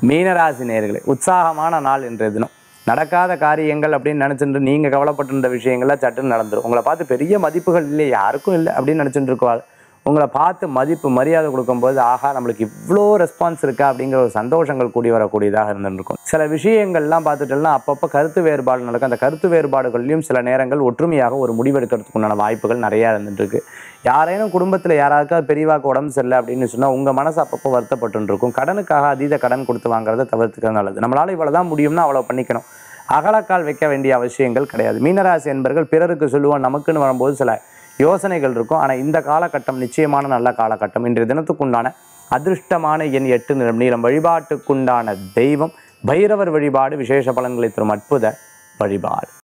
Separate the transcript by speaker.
Speaker 1: மீனராசி நேயர்களே உற்சாகமான நாள் இன்றைய தினம் நடக்காத காரியங்கள் அப்படின்னு நினச்சிட்டு நீங்கள் கவலைப்பட்டிருந்த விஷயங்கள்லாம் சட்டுன்னு நடந்துரும் உங்களை பார்த்து பெரிய மதிப்புகள் இல்லை யாருக்கும் இல்லை அப்படின்னு நினச்சிட்டு இருக்குவாள் உங்களை பார்த்து மதிப்பு மரியாதை கொடுக்கும்போது ஆஹா நம்மளுக்கு இவ்வளோ ரெஸ்பான்ஸ் இருக்கா அப்படிங்கிற ஒரு சந்தோஷங்கள் கூடி வரக்கூடியதாக இருந்துருக்கும் சில விஷயங்கள்லாம் பார்த்துட்டோம்னா அப்பப்போ கருத்து வேறுபாடு நடக்கும் அந்த கருத்து வேறுபாடுகள்லையும் சில நேரங்கள் ஒற்றுமையாக ஒரு முடிவெடுக்கிறதுக்கு உண்டான வாய்ப்புகள் நிறையா இருந்துட்டு இருக்கு யாரேனும் குடும்பத்தில் யாராருக்காவது பெரியவாக்கு உடம்பு சரியில்லை அப்படின்னு சொன்னால் உங்கள் மனசு அப்பப்போ வருத்தப்பட்டு இருக்கும் கடனுக்காக அதீத கடன் கொடுத்து வாங்குறதை தவிர்த்துக்கிறது நல்லது நம்மளால் இவ்வளோ தான் முடியும்னா அவ்வளோ பண்ணிக்கணும் அகலக்கால் வைக்க வேண்டிய அவசியங்கள் கிடையாது மீனராசி என்பர்கள் பிறருக்கு சொல்லுவோம் நமக்குன்னு வரும்போது சில யோசனைகள் இருக்கும் ஆனால் இந்த காலகட்டம் நிச்சயமான நல்ல காலகட்டம் இன்றைய தினத்துக்குண்டான அதிர்ஷ்டமான எண் எட்டு நிறம் நீளம் வழிபாட்டுக்குண்டான தெய்வம் பைரவர் வழிபாடு விசேஷ பலன்களை தரும் அற்புத வழிபாடு